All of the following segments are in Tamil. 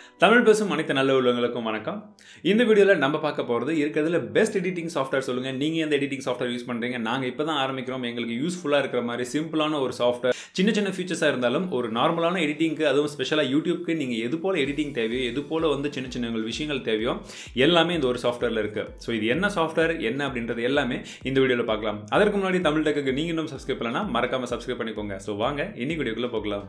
தமிழ் பேசும் அனைத்து நல்ல உள்ளவங்களுக்கும் வணக்கம் இந்த வீடியோவில் நம்ம பார்க்க போகிறது இருக்கிறதுல பெஸ்ட் எடிட்டிங் சாஃப்ட்வேர் சொல்லுங்கள் நீங்கள் எந்த எடிட்டிங் சாஃப்ட்வேர் யூஸ் பண்ணுறீங்க நாங்கள் இப்போ தான் ஆரம்பிக்கிறோம் எங்களுக்கு யூஸ்ஃபுல்லாக இருக்கிற மாதிரி சிம்பிளான ஒரு சாஃப்ட்வேர் சின்ன சின்ன ஃபீச்சர்ஸாக இருந்தாலும் ஒரு நார்மலான எடிட்டிங்க்கு அதுவும் ஸ்பெஷலாக யூடியூப்க்கு நீங்கள் எது போல் எடிட்டிங் தேவையோ எது போல் வந்து சின்ன சின்ன உங்கள் விஷயங்கள் தேவையோ எல்லாமே இந்த ஒரு சாஃப்ட்வேரில் இருக்குது ஸோ இது என்ன சாஃப்ட்வேர் என்ன அப்படின்றது எல்லாமே இந்த வீடியோவில் பார்க்கலாம் அதற்கு முன்னாடி தமிழ் டெக்குக்கு நீங்கள் இன்னும் சப்ஸ்கிரைப் பண்ணலன்னா மறக்காமல் சப்ஸ்கிரைப் பண்ணிக்கோங்க ஸோ வாங்க இன்னைக்கு வீடியோக்குள்ளே போகலாம்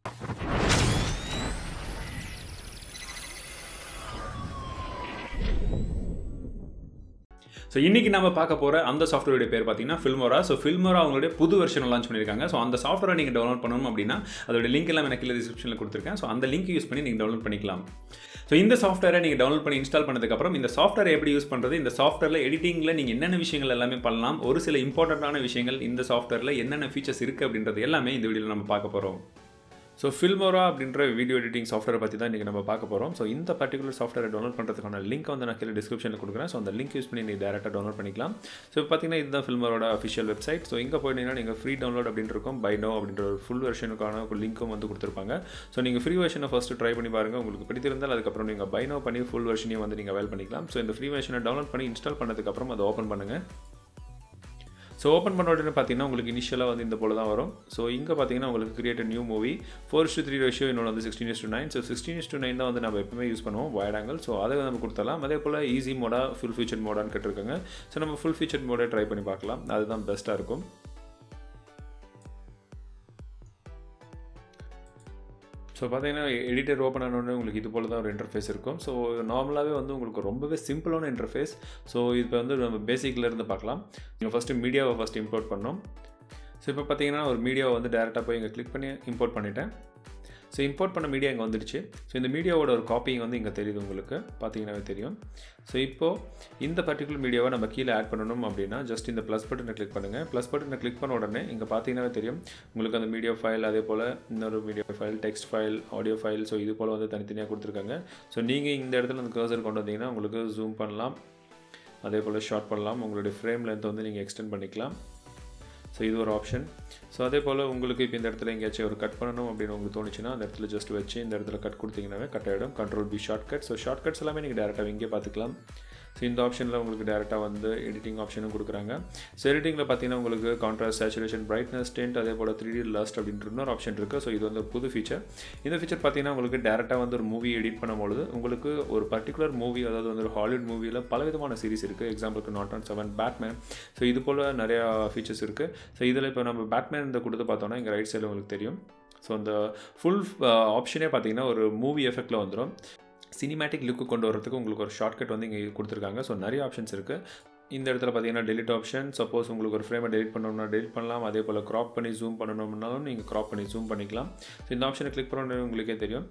ஸோ இன்றைக்கி நம்ம பார்க்க போகிற அந்த சாஃப்ட்வேருடைய பேர் பார்த்தீங்கன்னா ஃபில்மோரா ஸோ ஃபில்மோரா அவங்களுடைய புது வெர்ஷன் லான்ச் பண்ணியிருக்காங்க ஸோ அந்த சாஃப்ட்வேரை நீங்கள் டவுன்லோட் பண்ணணும் அப்படின்னா அதோட லிங்க் எல்லாம் எனக்கு கீழே டிஸ்கிரிப்ஷனில் கொடுத்துருக்கேன் ஸோ அந்த லிங்க் யூஸ் பண்ணி நீங்கள் டவுன்லோட் பண்ணிக்கலாம் ஸோ இந்த சாஃப்ட்வேரை நீங்கள் டவுன்லோட் பண்ணி இன்ஸ்டால் பண்ணதுக்கப்புறம் இந்த சாஃப்ட்வேர் எப்படி யூஸ் பண்ணுறது இந்த சாஃப்ட்வேரில் எடிட்டிங்கில் நீங்கள் என்னென்ன விஷயங்கள் எல்லாமே பண்ணலாம் ஒரு சில இம்பார்ட்டண்ட்டான விஷயங்கள் இந்த சாஃப்ட்வேரில் என்னென்ன ஃபீச்சர்ஸ் இருக்குது அப்படின்றது எல்லாமே இந்த வீடியோவில் நம்ம பார்க்க போகிறோம் ஸோ ஃபில்மோரா அப்படின்ற வீடியோ எடிட்டிங் சாஃப்ட்வேர் பற்றி தான் இன்றைக்கி நம்ம பார்க்க போகிறோம் ஸோ இந்த பர்டிகுலர் சாஃப்ட்வேரை டவுன்லோட் பண்ணுறதுக்கான லிங்க் வந்து நான் கீழே டிஸ்கிரிப்ஷனில் கொடுக்குறேன் ஸோ அந்த லிங்க் யூஸ் பண்ணி நீங்கள் டேரெக்டாக டவுன்லோட் பண்ணிக்கலாம் ஸோ இப்போ பார்த்தீங்கன்னா இதுதான் ஃபில்மரோட அஃபிஷியல் வெப்சைட் ஸோ இங்கே போயிட்டீங்கன்னா நீங்கள் ஃப்ரீ டவுன்லோட் அப்படின்னு இருக்கும் பை நோ அப்படின்ற ஒரு ஃபுல் வெர்ஷனுக்கான ஒரு லிங்க்கும் வந்து கொடுத்துருப்பாங்க ஸோ நீங்கள் ஃப்ரீ வெர்ஷனை ஃபஸ்ட்டு ட்ரை பண்ணி பாருங்கள் உங்களுக்கு பிடித்திருந்தால் அதுக்கப்புறம் நீங்கள் பை நோ பண்ணி ஃபுல் வெர்ஷனையும் வந்து நீங்கள் அவைல் பண்ணிக்கலாம் ஸோ இந்த ஃப்ரீ வெர்ஷனை டவுன்லோட் பண்ணி இன்ஸ்டால் பண்ணதுக்கப்புறம் அதை ஓப்பன் பண்ணுங்கள் ஸோ ஓப்பன் பண்ண உடனே பார்த்தீங்கன்னா உங்களுக்கு இனிஷியலாக வந்து இந்த போல தான் வரும் ஸோ இங்கே பார்த்தீங்கன்னா உங்களுக்கு create new movie four to three ratio இன்னொன்று வந்து sixteen is to nine so sixteen is to nine தான் வந்து நம்ம எப்பவுமே யூஸ் பண்ணுவோம் வைட் ஆங்கிள் ஸோ அதை நம்ம கொடுத்தலாம் அதே போல் ஈஸி மோடா ஃபுல் ஃபீச்சர் மோடான்னு கேட்டிருக்காங்க ஸோ நம்ம ஃபுல் ஃபீச்சர் மோடை ட்ரை பண்ணி பார்க்கலாம் அதுதான் பெஸ்ட்டாக இருக்கும் ஸோ பார்த்தீங்கன்னா எடிட்டர் ஓப்பன் ஆனோடனே உங்களுக்கு இது போல் தான் ஒரு இன்டர்ஃபேஸ் இருக்கும் ஸோ நார்மலாகவே வந்து உங்களுக்கு ரொம்பவே சிம்பிளான இன்டர்ஃபேஸ் ஸோ இப்போ வந்து நம்ம பேசிக்கில் இருந்து பார்க்கலாம் நீங்கள் ஃபஸ்ட்டு மீடியாவை ஃபஸ்ட் இம்போர்ட் பண்ணோம் ஸோ இப்போ பார்த்தீங்கன்னா ஒரு மீடியாவை வந்து டேரெக்டாக போய் இங்கே கிளிக் பண்ணி இம்போர்ட் பண்ணிட்டேன் ஸோ இம்போர்ட் பண்ண மீடியா இங்கே வந்துடுச்சு ஸோ இந்த மீடியாவோட ஒரு காப்பிங் வந்து இங்கே தெரியுது உங்களுக்கு பார்த்தீங்கன்னாவே தெரியும் ஸோ இப்போது இந்த பர்டிகுலர் மீடியாவை நம்ம கீழே ஆட் பண்ணணும் அப்படின்னா ஜஸ்ட் இந்த ப்ளஸ் பட்டனை கிளிக் பண்ணுங்கள் ப்ளஸ் பட்டனை கிளிக் பண்ண உடனே இங்கே பார்த்தீங்கன்னாவே தெரியும் உங்களுக்கு அந்த மீடியா ஃபைல் அதே போல் இன்னொரு media file text file audio file so இது போல் வந்து தனித்தனியாக கொடுத்துருக்காங்க ஸோ நீங்கள் இந்த இடத்துல அந்த கர்சர் கொண்டு வந்தீங்கன்னா உங்களுக்கு ஜூம் பண்ணலாம் அதே போல் ஷார்ட் பண்ணலாம் உங்களுடைய ஃப்ரேம் லென்த் வந்து நீங்கள் எக்ஸ்டெண்ட் பண்ணிக்கலாம் ஸோ இது ஒரு ஆப்ஷன் ஸோ அதே போல் உங்களுக்கு இப்போ இந்த இடத்துல எங்கேயாச்சும் ஒரு கட் பண்ணணும் அப்படின்னு உங்களுக்கு தோணுச்சுன்னா அந்த இடத்துல ஜஸ்ட் வச்சு இந்த இடத்துல கட் கொடுத்தீங்கன்னாவே கட் ஆகிடும் control P shortcut so shortcuts எல்லாமே நீங்கள் டேரெக்டாக இங்கே பார்த்துக்கலாம் ஸோ இந்த ஆப்ஷனில் உங்களுக்கு டேரெக்டாக வந்து எடிட்டிங் ஆப்ஷனும் கொடுக்குறாங்க ஸோ எடிட்டிங்கில் பார்த்தீங்கன்னா உங்களுக்கு கான்ட்ராஸ்ட் சேச்சுரேஷன் பிரைட்னஸ் டென்ட் அதே போல் த்ரீ டி லாஸ்ட் அப்படின்ற இன்னொரு ஆப்ஷன் இருக்குது ஸோ இது வந்து புது ஃபீச்சர் இந்த ஃபீச்சர் பார்த்தீங்கன்னா உங்களுக்கு டேரெக்டாக வந்து ஒரு மூவி எடிட் பண்ணும்பொழுது உங்களுக்கு ஒரு பர்டிகுலர் மூவி அதாவது வந்து ஒரு ஹாலிவுட் மூவியில் பலவிதமான சீரிஸ் இருக்குது எக்ஸாம்பிளுக்கு நாட் ஆன் செவன் பேட்மேன் ஸோ இது போல் நிறையா ஃபீச்சர்ஸ் இருக்குது ஸோ இதில் இப்போ நம்ம பேட்மேன் இந்த கொடுத்து பார்த்தோன்னா இங்கே ரைட் சைடில் உங்களுக்கு தெரியும் ஸோ அந்த ஃபுல் ஆப்ஷனே பார்த்தீங்கன்னா ஒரு மூவி எஃபெக்டில் வந்துடும் சினிமேட்டிக் லுக்கு கொண்டு வரதுக்கு உங்களுக்கு ஒரு ஷார்ட்கட் வந்து இங்கே கொடுத்துருக்காங்க ஸோ நிறைய ஆப்ஷன்ஸ் இருக்குது இந்த இடத்துல பார்த்தீங்கன்னா டெலிட் ஆப்ஷன் சப்போஸ் உங்களுக்கு ஒரு ஃப்ரேமை டெலிட் பண்ணணும்னா டெலிட் பண்ணலாம் அதே போல் க்ராப் பண்ணி ஜூம் பண்ணணும்னாலும் நீங்கள் க்ராப் பண்ணி ஜூம் பண்ணிக்கலாம் ஸோ இந்த ஆப்ஷனை கிளிக் பண்ணணும் உங்களுக்கே தெரியும்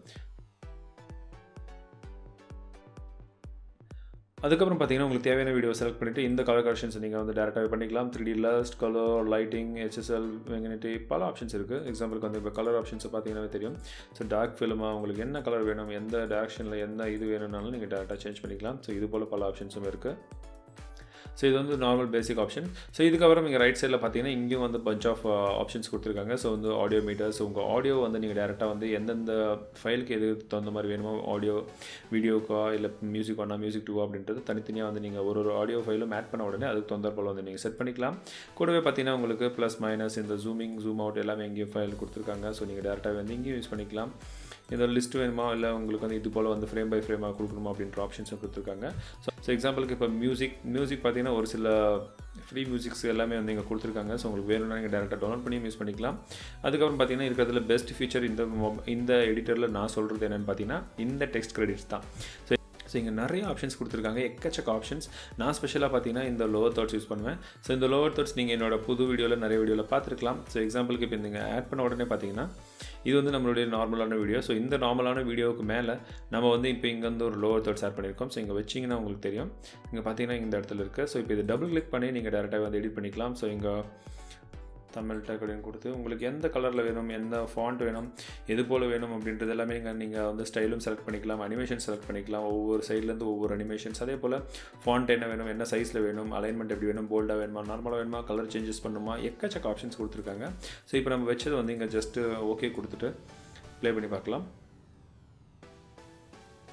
அதுக்கப்புறம் பார்த்தீங்கன்னா உங்களுக்கு தேவையான வீடியோ செலக்ட் பண்ணிவிட்டு இந்த கலர் கரெக்ஷன்ஸ் நீங்கள் வந்து டேரெக்டாகவே பண்ணிக்கலாம் three D LUT colour lighting HSL வெங்கனிட்டி பல ஆப்ஷன்ஸ் இருக்குது எக்ஸாம்பிளுக்கு வந்து இப்போ கலர் ஆப்ஷன்ஸை பார்த்தீங்கன்னா தெரியும் ஸோ டார்க் ஃபிலிமாக உங்களுக்கு என்ன கலர் வேணும் எந்த டேரக்ஷனில் எந்த இது வேணும்னாலும் நீங்கள் டேரெக்டாக சேஞ்ச் பண்ணிக்கலாம் ஸோ இது போல் பல ஆப்ஷன்ஸும் இருக்குது ஸோ இது வந்து நார்மல் பேசிக் ஆப்ஷன் ஸோ இதுக்கப்புறம் இங்கே ரைட் சைடில் பார்த்தீங்கன்னா இங்கேயும் வந்து பஞ்ச் ஆஃப் ஆப்ஷன்ஸ் கொடுத்துருக்காங்க ஸோ வந்து ஆடியோ மீட்டர்ஸ் உங்கள் ஆடியோ வந்து நீங்கள் டேரெக்டாக வந்து எந்தெந்த ஃபைலுக்கு எது தகுந்த மாதிரி வேணுமோ ஆடியோ வீடியோக்கா இல்லை மியூசிக் ஒன்னா மியூசிக் டூ அப்படின்றது தனித்தனியாக வந்து நீங்கள் ஒரு ஒரு ஆடியோ ஃபைலும் ஆட் பண்ண உடனே அதுக்கு தொந்தர போல் வந்து நீங்கள் செட் பண்ணிக்கலாம் கூடவே பார்த்தீங்கன்னா உங்களுக்கு ப்ளஸ் மைனஸ் இந்த ஜூமிங் ஜூம் அவுட் எல்லாமே எங்கேயும் ஃபைல் கொடுத்துருக்காங்க ஸோ நீங்கள் டேரெக்டாக வந்து இங்கேயும் யூஸ் பண்ணிக்கலாம் இதோட லிஸ்ட் வேணுமா இல்லை உங்களுக்கு வந்து இது போல் வந்து ஃப்ரேம் பை ஃப்ரேமாக கொடுக்கணுமா அப்படின்ற ஆப்ஷன்ஸும் கொடுத்துருக்காங்க ஸோ ஸோ எக்ஸாம்பிளுக்கு இப்போ மியூசிக் மியூசிக் பார்த்தீங்கன்னா ஒரு சில ஃப்ரீ மியூசிக்ஸ் எல்லாமே வந்து இங்கே கொடுத்துருக்காங்க ஸோ உங்களுக்கு வேணும்னா நீங்கள் டேரெக்டாக டவுன்லோட் பண்ணி யூஸ் பண்ணிக்கலாம் அதுக்கப்புறம் பார்த்தீங்கன்னா இருக்கிறதுல பெஸ்ட் ஃபீச்சர் இந்த இந்த எடிட்டரில் நான் சொல்கிறது என்னென்னு பார்த்தீங்கன்னா இந்த டெக்ஸ்ட் கிரெடிட்ஸ் தான் ஸோ ஸோ இங்கே நிறைய ஆப்ஷன்ஸ் கொடுத்துருக்காங்க எக்கச்சக்க ஆப்ஷன்ஸ் நான் ஸ்பெஷலாக பார்த்தீங்கன்னா இந்த லோவர் தாட்ஸ் யூஸ் பண்ணுவேன் ஸோ இந்த லோவர் தாட்ஸ் நீங்கள் என்னோட புது வீடியோவில் நிறைய வீடியோவில் பார்த்துருக்கலாம் ஸோ எக்ஸாம்பிளுக்கு இப்போ நீங்கள் ஆட் பண்ண உடனே பார்த்தீங்கன்னா இது வந்து நம்மளுடைய நார்மலான வீடியோ ஸோ இந்த நார்மலான வீடியோவுக்கு மேலே நம்ம வந்து இப்போ இங்கே வந்து ஒரு லோவர் தாட்ஸ் ஆட் பண்ணியிருக்கோம் ஸோ இங்கே வச்சிங்கன்னா உங்களுக்கு தெரியும் இங்கே பார்த்தீங்கன்னா இந்த இடத்துல இருக்குது ஸோ இப்போ இது டபுள் கிளிக் பண்ணி நீங்கள் டேரெக்டாக வந்து எடிட் பண்ணிக்கலாம் ஸோ இங்கே தமிழ் டேக் அப்படின்னு கொடுத்து உங்களுக்கு எந்த கலரில் வேணும் எந்த ஃபாண்ட் வேணும் எது போல் வேணும் அப்படின்றது எல்லாமே நீங்கள் நீங்கள் வந்து ஸ்டைலும் செலக்ட் பண்ணிக்கலாம் அனிமேஷன் செலக்ட் பண்ணிக்கலாம் ஒவ்வொரு சைட்லேருந்து ஒவ்வொரு அனிமேஷன்ஸ் அதே போல் ஃபாண்ட் என்ன வேணும் என்ன சைஸில் வேணும் அலைன்மெண்ட் எப்படி வேணும் போல்டாக வேணுமா நார்மலாக வேணுமா கலர் சேஞ்சஸ் பண்ணுமா எக்கச்சக்க ஆப்ஷன்ஸ் கொடுத்துருக்காங்க ஸோ இப்போ நம்ம வச்சது வந்து இங்கே ஜஸ்ட்டு ஓகே கொடுத்துட்டு ப்ளே பண்ணி பார்க்கலாம்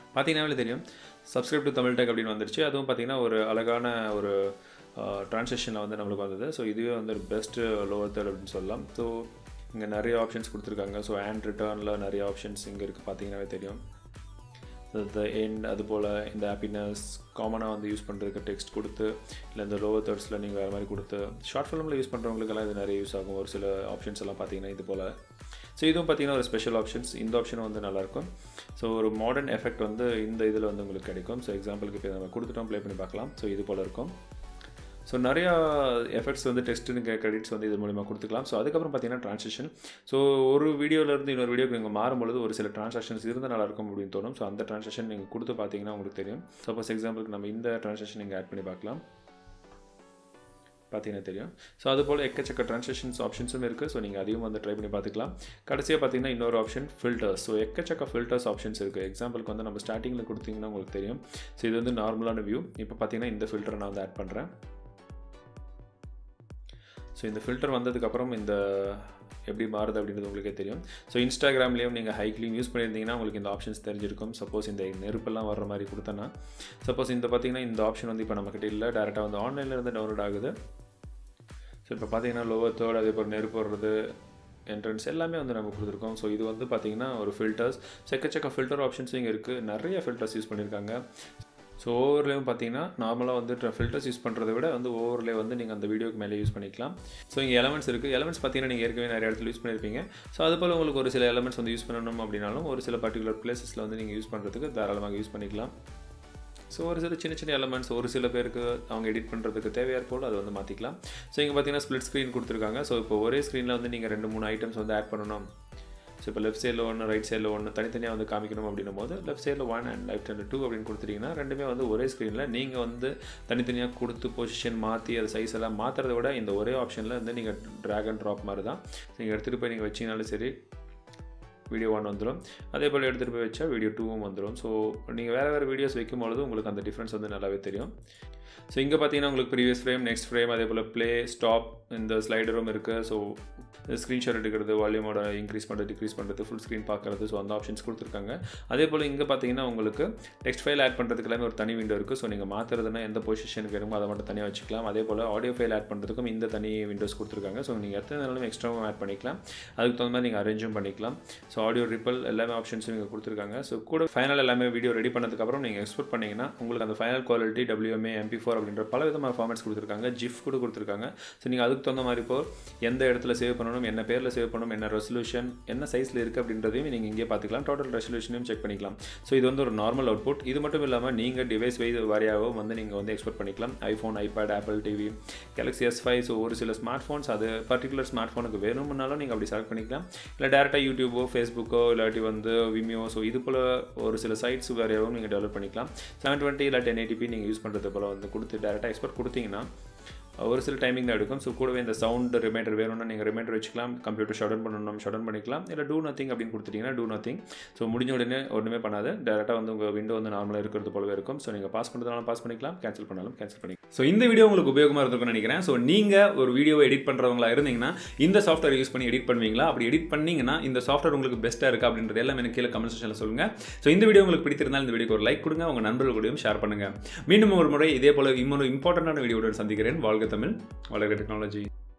பார்த்தீங்கன்னாவே தெரியும் சப்ஸ்கிரைப் டு தமிழ் டெக் அப்படின்னு வந்துருச்சு அதுவும் பார்த்தீங்கன்னா ஒரு அழகான ஒரு ட்ரான்சாக்ஷனில் வந்து நம்மளுக்கு வந்தது ஸோ இதுவே வந்து ஒரு பெஸ்ட்டு லோவர் தேர்ட் அப்படின்னு சொல்லலாம் ஸோ இங்கே நிறைய ஆப்ஷன்ஸ் கொடுத்துருக்காங்க ஸோ ஹேண்ட் ரிட்டர்னில் நிறைய ஆப்ஷன்ஸ் இங்கே இருக்குது பார்த்தீங்கன்னாவே தெரியும் த எண்ட் அது போல் இந்த ஹாப்பினஸ் காமனாக வந்து யூஸ் பண்ணுறதுக்கு டெக்ஸ்ட் கொடுத்து இல்லை இந்த லோவர் தேர்ட்ஸில் நீங்கள் வேறு மாதிரி கொடுத்து ஷார்ட் ஃபிலிமில் யூஸ் பண்ணுறவங்களுக்கெல்லாம் இது நிறைய யூஸ் ஆகும் ஒரு சில ஆப்ஷன்ஸ் எல்லாம் பார்த்தீங்கன்னா இது போல் ஸோ இதுவும் பார்த்தீங்கன்னா ஒரு ஸ்பெஷல் ஆப்ஷன்ஸ் இந்த ஆப்ஷனும் வந்து நல்லாயிருக்கும் ஸோ ஒரு மாடர்ன் எஃபெக்ட் வந்து இந்த இதில் வந்து உங்களுக்கு கிடைக்கும் ஸோ எக்ஸாம்பிளுக்கு இப்போ நம்ம கொடுத்துட்டோம் ப்ளே பண்ணி பார்க்கலாம் ஸோ இது போல் இருக்கும் ஸோ நிறையா எஃபெக்ட்ஸ் வந்து டெஸ்ட்டுங்க கிரெடிட்ஸ் வந்து இது மூலிமா கொடுத்துக்கலாம் ஸோ அதுக்கப்புறம் பார்த்தீங்கன்னா ட்ரான்சாக்ஷன் ஸோ ஒரு வீடியோலேருந்து இன்னொரு வீடியோக்கு நீங்கள் மாறும்பொழுது ஒரு சில ட்ரான்சாக்ஷன்ஸ் இருந்தால் நல்லாயிருக்கும் அப்படின்னு தோணும் ஸோ அந்த ட்ரான்சாக்ஷன் நீங்கள் கொடுத்து பார்த்தீங்கன்னா உங்களுக்கு தெரியும் சப்போஸ் எக்ஸாம்பிளுக்கு நம்ம இந்த ட்ரான்சாக்ஷன் நீங்கள் ஆட் பண்ணி பார்க்கலாம் பார்த்தீங்கன்னா தெரியும் ஸோ அது போல் எக்கச்சக்க ட்ரான்சாக்ஷன்ஸ் ஆப்ஷன்ஸும் இருக்குது ஸோ நீங்கள் அதையும் வந்து ட்ரை பண்ணி பார்த்துக்கலாம் கடைசியாக பார்த்தீங்கன்னா இன்னொரு ஆப்ஷன் ஃபில்டர்ஸ் ஸோ எக்கச்சக்க ஃபில்டர்ஸ் ஆப்ஷன்ஸ் இருக்குது எக்ஸாம்பிளுக்கு வந்து நம்ம ஸ்டார்டிங்கில் கொடுத்தீங்கன்னா உங்களுக்கு தெரியும் ஸோ இது வந்து நார்மலான வியூ இப்போ பார்த்தீங்கன்னா இந்த ஃபில்டரை நான் வந்து ஆட் பண்ணுறேன் ஸோ இந்த ஃபில்டர் வந்ததுக்கப்புறம் இந்த எப்படி மாறுது அப்படின்றது உங்களுக்கே தெரியும் ஸோ இன்ஸ்டாகிராம்லேயும் நீங்கள் ஹைக்லையும் யூஸ் பண்ணியிருந்தீங்கன்னா உங்களுக்கு இந்த ஆப்ஷன்ஸ் தெரிஞ்சிருக்கும் சப்போஸ் இந்த நெருப்பெல்லாம் வர்ற மாதிரி கொடுத்தேன்னா சப்போஸ் இந்த பார்த்தீங்கன்னா இந்த ஆப்ஷன் வந்து இப்போ நம்மக்கிட்ட இல்லை டேரெக்டாக வந்து ஆன்லைனில் இருந்து டவுன்லோட் ஆகுது ஸோ இப்போ பார்த்தீங்கன்னா லோவர் தேர்ட் அதே போல் நெருப்பு வர்றது என்ட்ரன்ஸ் எல்லாமே வந்து நம்ம கொடுத்துருக்கோம் ஸோ இது வந்து பார்த்திங்கன்னா ஒரு ஃபில்டர்ஸ் செக்கச்சக்க ஃபில்டர் ஆப்ஷன்ஸும் இங்கே இருக்குது நிறைய ஃபில்டர்ஸ் யூஸ் பண்ணியிருக்காங்க ஸோ ஓவர்லேயும் பார்த்தீங்கன்னா நார்மலாக வந்து ஃபில்டர்ஸ் யூஸ் பண்ணுறதை விட வந்து ஓவர்லே வந்து நீங்கள் அந்த வீடியோக்கு மேலே யூஸ் பண்ணிக்கலாம் ஸோ இங்கே எலமெண்ட்ஸ் இருக்குது எலமெண்ட்ஸ் பார்த்தீங்கன்னா நீங்கள் ஏற்கனவே நிறைய இடத்துல யூஸ் பண்ணியிருப்பீங்க ஸோ அது போல் உங்களுக்கு ஒரு சில எலமெண்ட்ஸ் வந்து யூஸ் பண்ணணும் அப்படின்னாலும் ஒரு சில பர்டிகுலர் பிளேசஸில் வந்து நீங்கள் யூஸ் பண்ணுறதுக்கு தாராளமாக யூஸ் பண்ணிக்கலாம் ஸோ ஒரு சில சின்ன சின்ன எலமெண்ட்ஸ் ஒரு சில பேருக்கு அவங்க எடிட் பண்ணுறதுக்கு தேவையாக போல் அதை வந்து மாற்றிக்கலாம் ஸோ இங்கே பார்த்தீங்கன்னா ஸ்ப்ளிட் ஸ்க்ரீன் கொடுத்துருக்காங்க ஸோ இப்போ ஒரே ஸ்க்ரீனில் வந்து நீங்கள் ரெண்டு மூணு ஐட்டம்ஸ் வந்து ஆட் பண்ணணும் ஸோ இப்போ லெஃப்ட் சைடில் ஒன்று ரைட் சைடில் ஒன்று தனித்தனியாக வந்து காமிக்கணும் அப்படின்னும் போது லெஃப்ட் சைடில் one and left hand two அப்படின்னு கொடுத்துட்டிங்கன்னா ரெண்டுமே வந்து ஒரே ஸ்க்ரீனில் நீங்கள் வந்து தனித்தனியாக கொடுத்து பொசிஷன் மாற்றி அது சைஸ் எல்லாம் மாற்றுறத விட இந்த ஒரே ஆப்ஷனில் வந்து நீங்கள் ட்ராக் அண்ட் ட்ராப் மாதிரி தான் நீங்கள் எடுத்துகிட்டு போய் நீங்கள் வச்சிங்கனாலும் சரி வீடியோ ஒன் வந்துடும் அதே போல் எடுத்துகிட்டு போய் வச்சா வீடியோ டூவும் வந்துடும் ஸோ நீங்கள் வேறு வேறு வீடியோஸ் வைக்கும்பொழுது உங்களுக்கு அந்த டிஃப்ரென்ஸ் வந்து நல்லாவே தெரியும் ஸோ இங்கே பார்த்தீங்கன்னா உங்களுக்கு ப்ரீவியஸ் ஃப்ரேம் நெக்ஸ்ட் ஃப்ரேம் அதே போல் ப்ளே ஸ்டாப் இந்த ஸ்லைடரும் இருக்குது ஸோ ஸ்க்ரீன்ஷாட் எடுக்கிறது வால்யூமோட இன்க்ரீஸ் பண்ணுறது டிக்ரீஸ் பண்ணுறது ஃபுல் ஸ்க்ரீன் பார்க்குறது ஸோ அந்த ஆப்ஷன்ஸ் கொடுத்துருக்காங்க அதே போல் இங்கே பார்த்தீங்கன்னா உங்களுக்கு டெக்ஸ்ட் ஃபைல் ஆட் பண்ணுறதுக்கு எல்லாமே ஒரு தனி விண்டோ இருக்குது ஸோ நீங்கள் மாற்றுறதுனா எந்த பொசிஷனுக்கு வேணுமோ அதை மட்டும் தனியாக வச்சுக்கலாம் அதே போல் ஆடியோ ஃபைல் ஆட் பண்ணுறதுக்கும் இந்த தனி விண்டோஸ் கொடுத்துருக்காங்க ஸோ நீங்கள் எத்தனை நாளும் எக்ஸ்ட்ராவும் ஆட் பண்ணிக்கலாம் அதுக்கு தகுந்த மாதிரி நீங்கள் அரேஞ்சும் பண்ணிக்கலாம் ஸோ ஆடியோ ரிப்பல் எல்லாமே ஆப்ஷன்ஸும் இங்கே கொடுத்துருக்காங்க ஸோ கூட ஃபைனல் எல்லாமே வீடியோ ரெடி பண்ணதுக்கப்புறம் நீங்கள் எக்ஸ்போர்ட் பண்ணிங்கன்னா உங்களுக்கு அந்த final quality WMA MP four அப்படின்ற பல விதமான ஃபார்மேட்ஸ் கொடுத்துருக்காங்க ஜிஃப் கூட கொடுத்துருக்காங்க ஸோ நீங்கள் அதுக்கு தகுந்த மாதிரி இப்போ எந்த இடத்துல சேவ் பண்ணணும் என்ன பேரில் சேவ் பண்ணணும் என்ன ரெசல்யூஷன் என்ன சைஸில் இருக்குது அப்படின்றதையும் நீங்கள் இங்கே பார்த்துக்கலாம் டோட்டல் ரெசல்யூஷனையும் செக் பண்ணிக்கலாம் ஸோ இது வந்து ஒரு நார்மல் அவுட்புட் இது மட்டும் இல்லாமல் நீங்கள் டிவைஸ் வைஸ் வாரியாகவும் வந்து நீங்கள் வந்து எக்ஸ்போர்ட் பண்ணிக்கலாம் iPhone iPad Apple TV Galaxy S five so ஒரு சில ஸ்மார்ட் ஃபோன்ஸ் அது பர்டிகுலர் ஸ்மார்ட் ஃபோனுக்கு வேணும்னாலும் நீங்கள் அப்படி செலக்ட் பண்ணிக்கலாம் இல்லை டேரெக்டாக யூடியூபோ ஃபேஸ்புக்கோ இல்லாட்டி வந்து விமியோ ஸோ இது போல் ஒரு சில சைட்ஸ் வேறையாகவும் நீங்கள் டெவலப் பண்ணிக்கலாம் செவன் டுவெண்ட்டி இல்லை டென் எயிட்டிபி நீங்கள் யூஸ் பண்ணுறது போல் வந்து கொடுத்து டேரெக்டாக எக்ஸ்போர்ட் கொடுத்தீங்கன்னா ஒரு சில டைமிங் தான் எடுக்கும் ஸோ கூடவே இந்த சவுண்ட் ரிமைண்டர் வேணும்னா நீங்கள் ரிமைண்டர் வச்சுக்கலாம் கம்ப்யூட்டர் ஷடன் பண்ணணும் ஷடன் பண்ணிக்கலாம் இல்லை டூ நத்திங் அப்படின்னு கொடுத்துட்டிங்கன்னா டூ நத்திங் ஸோ முடிஞ்ச உடனே ஒன்றுமே பண்ணாது டேரெக்டாக வந்து உங்கள் விண்டோ வந்து நார்மலாக இருக்கிறது போலவே இருக்கும் ஸோ நீங்கள் பாஸ் பண்ணுறதுனால பாஸ் பண்ணிக்கலாம் கேன்சல் பண்ணாலும் கேன்சல் பண்ணிக்கலாம் ஸோ இந்த வீடியோ உங்களுக்கு உபயோகமாக இருக்கும்னு நினைக்கிறேன் ஸோ நீங்கள் ஒரு வீடியோவை எடிட் பண்ணுறவங்களா இருந்தீங்கன்னா இந்த சாஃப்ட்வேர் யூஸ் பண்ணி எடிட் பண்ணுவீங்களா அப்படி எடிட் பண்ணீங்கன்னா இந்த சாஃப்ட்வேர் உங்களுக்கு பெஸ்ட்டாக இருக்கா அப்படின்றது எல்லாம் எனக்கு கீழே கமெண்ட் செக்ஷனில் சொல்லுங்கள் ஸோ இந்த வீடியோ உங்களுக்கு பிடித்திருந்தால் இந்த வீடியோக்கு ஒரு லைக் கொடுங்க உங்கள் நண்பர்கள் கூடயும் ஷேர் பண்ணுங்கள் மீண்டும் ஒரு முறை இதே போல் இன்னொரு இம்பார்ட்டண்டான வீடியோவுடன் சந்திக்கிறேன் வாழ்க தமிழ் வளர்க டெக்னாலஜி